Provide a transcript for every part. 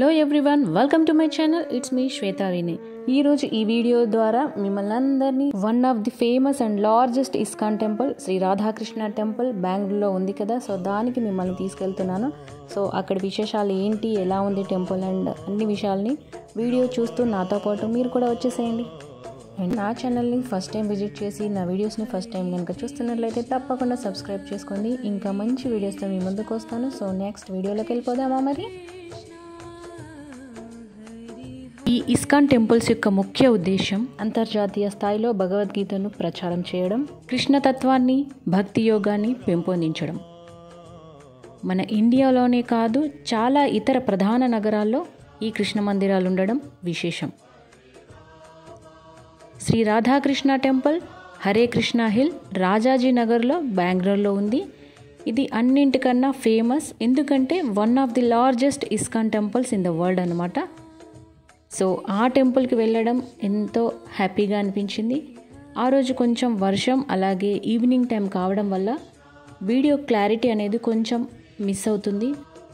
Hello everyone welcome to my channel it's me Shweta విని ఈరోజు ఈ వీడియో ద్వారా మిమ్మల్ని అందరినీ one of the famous and largest ISKCON temple Shri Radhakrishna temple బెంగళూరులో ఉంది కదా సో దానికి మిమ్మల్ని తీసుకెళ్తున్నాను సో అక్కడ విశేషాలు ఏంటి ఎలా ఉంది టెంపుల్ అండ్ అన్ని విషయాల్ని వీడియో చూస్తూ నాతో పాటు మీరు కూడా వచ్చేసేయండి అండ్ నా ఛానల్ని ఫస్ట్ టైం విజిట్ చేసి నా వీడియోస్ని ఫస్ట్ టైం కనుక చూస్తున్నట్లయితే తప్పకుండా సబ్స్క్రైబ్ చేసుకోండి ఇంకా మంచి వీడియోస్తో మీ ముందుకు వస్తాను సో నెక్స్ట్ వీడియోలోకి వెళ్ళిపోదామా మరి ఈ ఇస్కాన్ టెంపుల్స్ యొక్క ముఖ్య ఉద్దేశం అంతర్జాతీయ స్థాయిలో భగవద్గీతను ప్రచారం చేయడం కృష్ణతత్వాన్ని భక్తి యోగాన్ని పెంపొందించడం మన ఇండియాలోనే కాదు చాలా ఇతర ప్రధాన నగరాల్లో ఈ కృష్ణ మందిరాలు ఉండడం విశేషం శ్రీ రాధాకృష్ణ టెంపుల్ హరే కృష్ణ హిల్ రాజాజీ నగర్లో బెంగళూరులో ఉంది ఇది అన్నింటికన్నా ఫేమస్ ఎందుకంటే one of the largest ISKCON temples in the world అనమాట సో ఆ టెంపుల్కి వెళ్ళడం ఎంతో హ్యాపీగా అనిపించింది ఆ రోజు కొంచెం వర్షం అలాగే ఈవినింగ్ టైం కావడం వల్ల వీడియో క్లారిటీ అనేది కొంచెం మిస్ అవుతుంది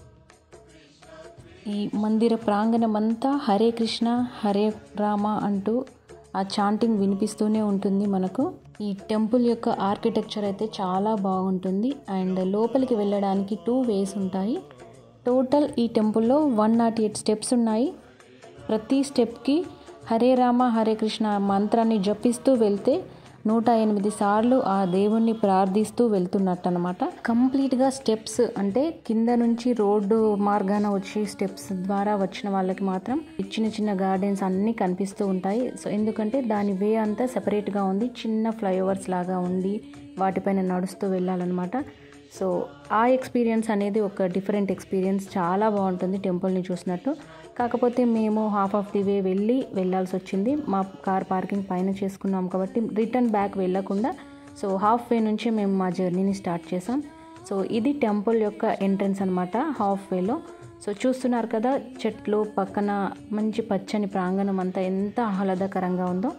ఈ మందిర ప్రాంగణం అంతా హరే కృష్ణ హరే రామ అంటూ ఆ చాంటింగ్ వినిపిస్తూనే ఉంటుంది మనకు ఈ టెంపుల్ యొక్క ఆర్కిటెక్చర్ అయితే చాలా బాగుంటుంది అండ్ లోపలికి వెళ్ళడానికి టూ వేస్ ఉంటాయి టోటల్ ఈ టెంపుల్లో వన్ నాట్ ఎయిట్ స్టెప్స్ ఉన్నాయి ప్రతి స్టెప్కి హరే రామ హరే కృష్ణ మంత్రాన్ని జపిస్తూ వెళ్తే నూట ఎనిమిది సార్లు ఆ దేవుణ్ణి ప్రార్థిస్తూ వెళ్తున్నట్టు అనమాట కంప్లీట్గా స్టెప్స్ అంటే కింద నుంచి రోడ్డు మార్గాన వచ్చే స్టెప్స్ ద్వారా వచ్చిన వాళ్ళకి మాత్రం చిన్న చిన్న గార్డెన్స్ అన్నీ కనిపిస్తూ ఉంటాయి సో ఎందుకంటే దాని వే అంతా సెపరేట్గా ఉంది చిన్న ఫ్లైఓవర్స్ లాగా ఉండి వాటిపైన నడుస్తూ వెళ్ళాలన్నమాట సో ఆ ఎక్స్పీరియన్స్ అనేది ఒక డిఫరెంట్ ఎక్స్పీరియన్స్ చాలా బాగుంటుంది టెంపుల్ని చూసినట్టు కాకపోతే మేము హాఫ్ ఆఫ్ ది వే వెళ్ళి వెళ్ళాల్సి వచ్చింది మా కార్ పార్కింగ్ పైన చేసుకున్నాం కాబట్టి రిటర్న్ బ్యాక్ వెళ్ళకుండా సో హాఫ్ వే నుంచే మేము మా జర్నీని స్టార్ట్ చేసాం సో ఇది టెంపుల్ యొక్క ఎంట్రన్స్ అనమాట హాఫ్ వేలో సో చూస్తున్నారు కదా చెట్లు పక్కన మంచి పచ్చని ప్రాంగణం అంతా ఎంత ఆహ్లాదకరంగా ఉందో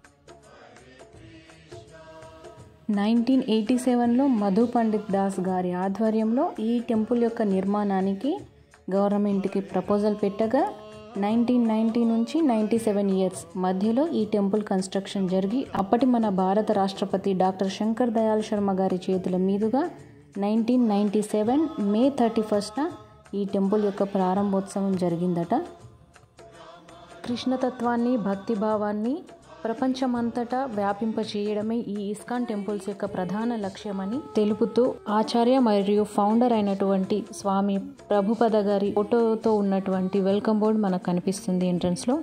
నైన్టీన్ ఎయిటీ సెవెన్లో మధు పండిత్ దాస్ గారి ఆధ్వర్యంలో ఈ టెంపుల్ యొక్క నిర్మాణానికి గవర్నమెంట్కి ప్రపోజల్ పెట్టగా నైన్టీన్ నైంటీ నుంచి నైంటీ సెవెన్ ఇయర్స్ మధ్యలో ఈ టెంపుల్ కన్స్ట్రక్షన్ జరిగి అప్పటి మన భారత రాష్ట్రపతి డాక్టర్ శంకర్ దయాళ్ శర్మ గారి చేతుల మీదుగా nineteen ninety seven May thirty ఫస్ట్న ఈ టెంపుల్ యొక్క ప్రారంభోత్సవం జరిగిందట కృష్ణతత్వాన్ని భక్తిభావాన్ని ప్రపంచమంతటా వ్యాపింపచేయడమే ఈ ఇస్కాన్ టెంపుల్స్ యొక్క ప్రధాన లక్ష్యమని తెలుపుతూ ఆచార్య మరియు ఫౌండర్ అయినటువంటి స్వామి ప్రభుపద గారి ఫోటోతో ఉన్నటువంటి వెల్కమ్ బోర్డ్ మనకు కనిపిస్తుంది ఎంట్రన్స్లో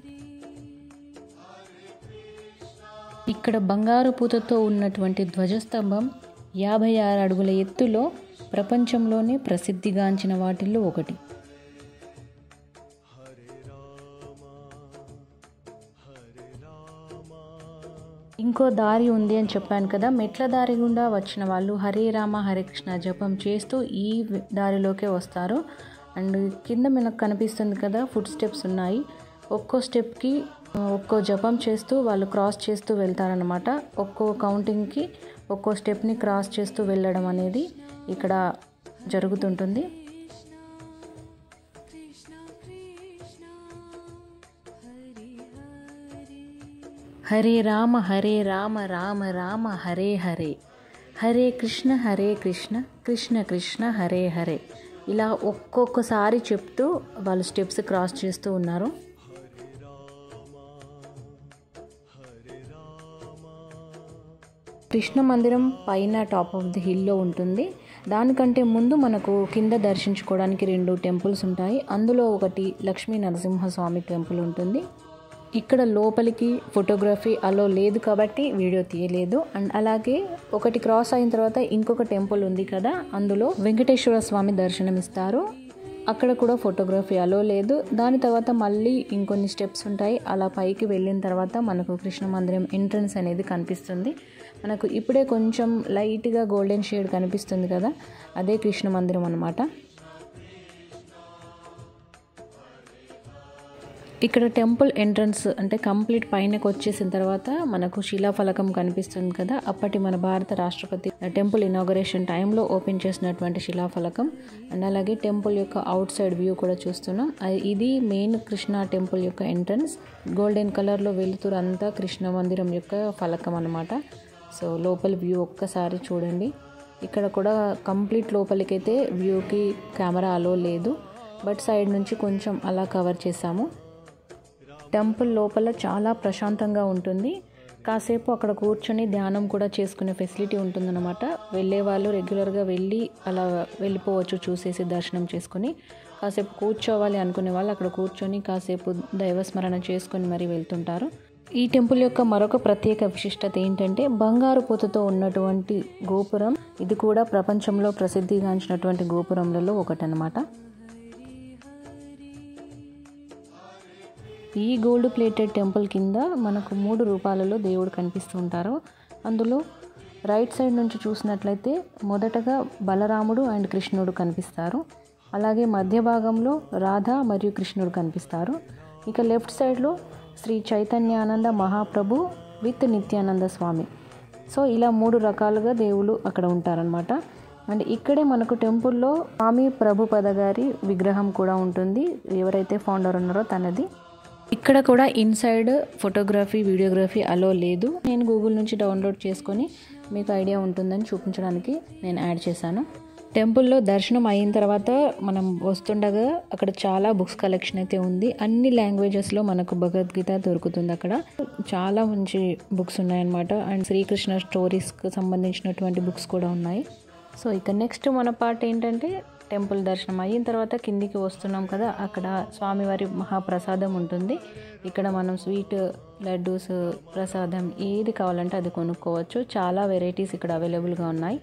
ఇక్కడ బంగారు పూతతో ఉన్నటువంటి ధ్వజస్తంభం యాభై ఆరు అడుగుల ఎత్తులో ప్రపంచంలోనే ప్రసిద్ధిగాంచిన వాటిల్లో ఒకటి ఇంకో దారి ఉంది అని చెప్పాను కదా మెట్ల దారి గుండా వచ్చిన వాళ్ళు హరే రామ హరే కృష్ణ జపం చేస్తూ ఈ దారిలోకే వస్తారు అండ్ కింద మనకు కనిపిస్తుంది కదా ఫుడ్ స్టెప్స్ ఉన్నాయి ఒక్కో స్టెప్కి ఒక్కో జపం చేస్తూ వాళ్ళు క్రాస్ చేస్తూ వెళ్తారనమాట ఒక్కో కౌంటింగ్కి ఒక్కో స్టెప్ని క్రాస్ చేస్తూ వెళ్ళడం అనేది ఇక్కడ జరుగుతుంటుంది హరే రామ హరే రామ రామ రామ హరే హరే హరే కృష్ణ హరే కృష్ణ కృష్ణ కృష్ణ హరే హరే ఇలా ఒక్కొక్కసారి చెప్తూ వాళ్ళు స్టెప్స్ క్రాస్ చేస్తూ ఉన్నారు కృష్ణ మందిరం పైన టాప్ ఆఫ్ ది హిల్లో ఉంటుంది దానికంటే ముందు మనకు కింద దర్శించుకోవడానికి రెండు టెంపుల్స్ ఉంటాయి అందులో ఒకటి లక్ష్మీ నరసింహస్వామి టెంపుల్ ఉంటుంది ఇక్కడ లోపలికి ఫోటోగ్రఫీ అలో లేదు కాబట్టి వీడియో తీయలేదు అండ్ అలాగే ఒకటి క్రాస్ అయిన తర్వాత ఇంకొక టెంపుల్ ఉంది కదా అందులో వెంకటేశ్వర స్వామి దర్శనం ఇస్తారు అక్కడ కూడా ఫోటోగ్రఫీ అలో లేదు దాని తర్వాత మళ్ళీ ఇంకొన్ని స్టెప్స్ ఉంటాయి అలా పైకి వెళ్ళిన తర్వాత మనకు కృష్ణ మందిరం ఎంట్రన్స్ అనేది కనిపిస్తుంది మనకు ఇప్పుడే కొంచెం లైట్గా గోల్డెన్ షేడ్ కనిపిస్తుంది కదా అదే కృష్ణ మందిరం అనమాట ఇక్కడ టెంపుల్ ఎంట్రన్స్ అంటే కంప్లీట్ పైనకి వచ్చేసిన తర్వాత మనకు శిలాఫలకం కనిపిస్తుంది కదా అప్పటి మన భారత రాష్ట్రపతి టెంపుల్ ఇనాగరేషన్ టైంలో ఓపెన్ చేసినటువంటి శిలాఫలకం అండ్ అలాగే టెంపుల్ యొక్క అవుట్ సైడ్ వ్యూ కూడా చూస్తున్నాం అది- ఇది మెయిన్ కృష్ణ టెంపుల్ యొక్క ఎంట్రన్స్ గోల్డెన్ కలర్లో వెలుతురు అంతా కృష్ణ మందిరం యొక్క ఫలకం అన్నమాట సో లోపల వ్యూ ఒక్కసారి చూడండి ఇక్కడ కూడా కంప్లీట్ లోపలికైతే వ్యూకి కెమెరా అలో లేదు బట్ సైడ్ నుంచి కొంచెం అలా కవర్ చేసాము టెంపుల్ లోపల చాలా ప్రశాంతంగా ఉంటుంది కాసేపు అక్కడ కూర్చొని ధ్యానం కూడా చేసుకునే ఫెసిలిటీ ఉంటుందన్నమాట వెళ్ళే వాళ్ళు రెగ్యులర్గా వెళ్ళి అలా వెళ్ళిపోవచ్చు చూసేసి దర్శనం చేసుకొని కాసేపు కూర్చోవాలి అనుకునే వాళ్ళు అక్కడ కూర్చొని కాసేపు దైవస్మరణ చేసుకొని మరీ వెళ్తుంటారు ఈ టెంపుల్ యొక్క మరొక ప్రత్యేక విశిష్టత ఏంటంటే బంగారు పూతతో ఉన్నటువంటి గోపురం ఇది కూడా ప్రపంచంలో ప్రసిద్ధిగాంచినటువంటి గోపురంలలో ఒకటనమాట ఈ గోల్డ్ ప్లేటెడ్ టెంపుల్ కింద మనకు మూడు రూపాలలో దేవుడు కనిపిస్తూ ఉంటారు అందులో రైట్ సైడ్ నుంచి చూసినట్లయితే మొదటగా బలరాముడు అండ్ కృష్ణుడు కనిపిస్తారు అలాగే మధ్య భాగంలో రాధ మరియు కృష్ణుడు కనిపిస్తారు ఇక లెఫ్ట్ సైడ్లో శ్రీ చైతన్యానంద మహాప్రభు విత్ నిత్యానంద స్వామి సో ఇలా మూడు రకాలుగా దేవుళ్ళు అక్కడ ఉంటారనమాట అండ్ ఇక్కడే మనకు టెంపుల్లో స్వామి ప్రభుపద గారి విగ్రహం కూడా ఉంటుంది ఎవరైతే ఫౌండర్ ఉన్నారో తనది ఇక్కడ కూడా ఇన్సైడ్ ఫోటోగ్రఫీ వీడియోగ్రఫీ అలో లేదు నేను గూగుల్ నుంచి డౌన్లోడ్ చేసుకొని మీకు ఐడియా ఉంటుందని చూపించడానికి నేను యాడ్ చేశాను టెంపుల్లో దర్శనం అయిన తర్వాత మనం వస్తుండగా అక్కడ చాలా బుక్స్ కలెక్షన్ అయితే ఉంది అన్ని లాంగ్వేజెస్లో మనకు భగవద్గీత దొరుకుతుంది అక్కడ చాలా మంచి బుక్స్ ఉన్నాయన్నమాట అండ్ శ్రీకృష్ణ స్టోరీస్కి సంబంధించినటువంటి బుక్స్ కూడా ఉన్నాయి సో ఇక నెక్స్ట్ మన పార్ట్ ఏంటంటే టెంపుల్ దర్శనం అయిన తర్వాత కిందికి వస్తున్నాం కదా అక్కడ స్వామివారి మహాప్రసాదం ఉంటుంది ఇక్కడ మనం స్వీట్ లడ్డూస్ ప్రసాదం ఏది కావాలంటే అది కొనుక్కోవచ్చు చాలా వెరైటీస్ ఇక్కడ అవైలబుల్గా ఉన్నాయి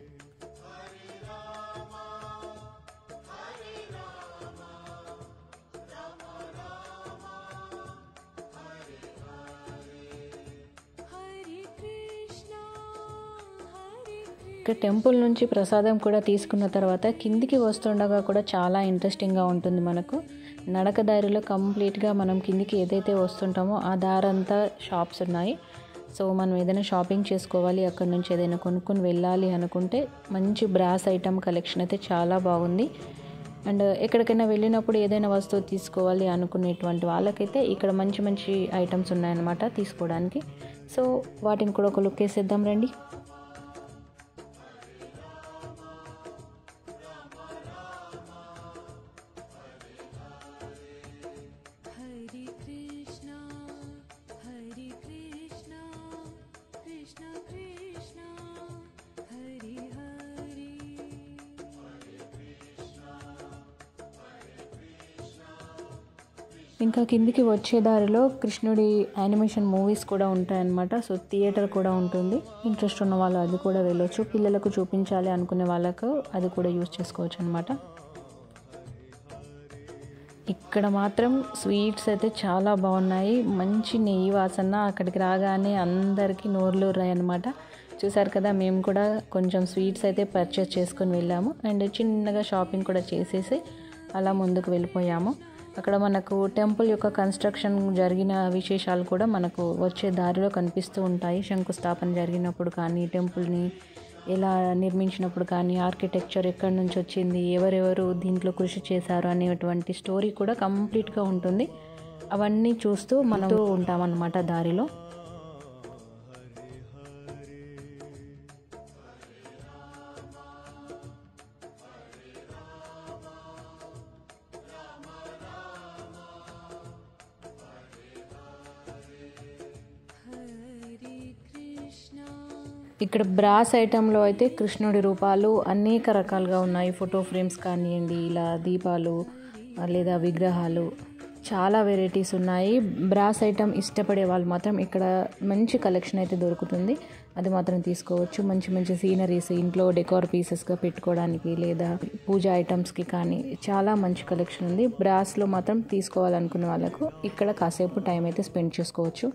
ఇక టెంపుల్ నుంచి ప్రసాదం కూడా తీసుకున్న తర్వాత కిందికి వస్తుండగా కూడా చాలా ఇంట్రెస్టింగ్గా ఉంటుంది మనకు నడక దారిలో కంప్లీట్గా మనం కిందికి ఏదైతే వస్తుంటామో ఆ దారంతా షాప్స్ ఉన్నాయి సో మనం ఏదైనా షాపింగ్ చేసుకోవాలి అక్కడ నుంచి ఏదైనా కొనుక్కొని వెళ్ళాలి అనుకుంటే మంచి బ్రాస్ ఐటమ్ కలెక్షన్ అయితే చాలా బాగుంది అండ్ ఎక్కడికైనా వెళ్ళినప్పుడు ఏదైనా వస్తువు తీసుకోవాలి అనుకునేటువంటి వాళ్ళకైతే ఇక్కడ మంచి మంచి ఐటమ్స్ ఉన్నాయన్నమాట తీసుకోవడానికి సో వాటిని కూడా ఒక లుక్ వేసేద్దాం రండి Hare Krishna, Hare Krishna, Krishna Krishna, Hare Hare. ఇంకా కిందికి వచ్చే దారిలో కృష్ణుడి యానిమేషన్ మూవీస్ కూడా ఉంటాయన్నమాట సో థియేటర్ కూడా ఉంటుంది ఇంట్రెస్ట్ ఉన్న వాళ్ళు అది కూడా వెళ్ళొచ్చు పిల్లలకు చూపించాలి అనుకునే వాళ్ళకు అది కూడా యూజ్ చేసుకోవచ్చు అనమాట ఇక్కడ మాత్రం స్వీట్స్ అయితే చాలా బాగున్నాయి మంచి నెయ్యి వాసన అక్కడికి రాగానే అందరికీ నోర్లు అనమాట చూసారు కదా మేము కూడా కొంచెం స్వీట్స్ అయితే పర్చేస్ చేసుకొని వెళ్ళాము అండ్ చిన్నగా షాపింగ్ కూడా చేసేసి అలా ముందుకు వెళ్ళిపోయాము అక్కడ మనకు టెంపుల్ యొక్క కన్స్ట్రక్షన్ జరిగిన విశేషాలు కూడా మనకు వచ్చే దారిలో కనిపిస్తూ ఉంటాయి శంకుస్థాపన జరిగినప్పుడు కానీ టెంపుల్ని ఎలా నిర్మించినప్పుడు కానీ ఆర్కిటెక్చర్ ఎక్కడి నుంచి వచ్చింది ఎవరెవరు దీంట్లో కృషి చేశారు అనేటువంటి స్టోరీ కూడా కంప్లీట్గా ఉంటుంది అవన్నీ చూస్తూ మనం ఉంటామన్నమాట దారిలో Hare Krishna, ఇక్కడ బ్రాస్ ఐటెంలో అయితే కృష్ణుడి రూపాలు అనేక రకాలుగా ఉన్నాయి ఫోటో ఫ్రేమ్స్ కానివ్వండి ఇలా దీపాలు ఆ, లేదా విగ్రహాలు చాలా వెరైటీస్ ఉన్నాయి బ్రాస్ ఐటమ్ ఇష్టపడే వాళ్ళు మాత్రం ఇక్కడ మంచి కలెక్షన్ అయితే దొరుకుతుంది అది మాత్రం తీసుకోవచ్చు మంచి మంచి సీనరీస్ ఇంట్లో డెకోర్ పీసెస్గా పెట్టుకోవడానికి లేదా పూజ ఐటమ్స్కి కానీ చాలా మంచి కలెక్షన్ ఉంది బ్రాస్లో మాత్రం తీసుకోవాలనుకునే వాళ్ళకు ఇక్కడ కాసేపు టైం అయితే స్పెండ్ చేసుకోవచ్చు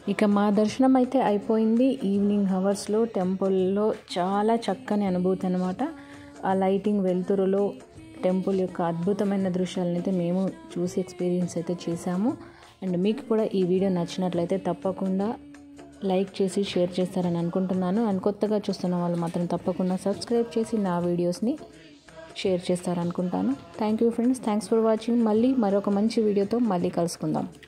ఇక మా దర్శనం అయితే అయిపోయింది ఈవినింగ్ హవర్స్లో టెంపుల్లో చాలా చక్కని అనుభూతి అనమాట ఆ లైటింగ్ వెలుతురులో టెంపుల్ యొక్క అద్భుతమైన దృశ్యాలను అయితే మేము చూసి ఎక్స్పీరియన్స్ అయితే చేశాము అండ్ మీకు కూడా ఈ వీడియో నచ్చినట్లయితే తప్పకుండా లైక్ చేసి షేర్ చేస్తారని అనుకుంటున్నాను అండ్ కొత్తగా చూస్తున్న వాళ్ళు మాత్రం తప్పకుండా సబ్స్క్రైబ్ చేసి నా వీడియోస్ని షేర్ చేస్తారనుకుంటాను thank you friends thanks for watching మళ్ళీ మరొక మంచి వీడియోతో మళ్ళీ కలుసుకుందాం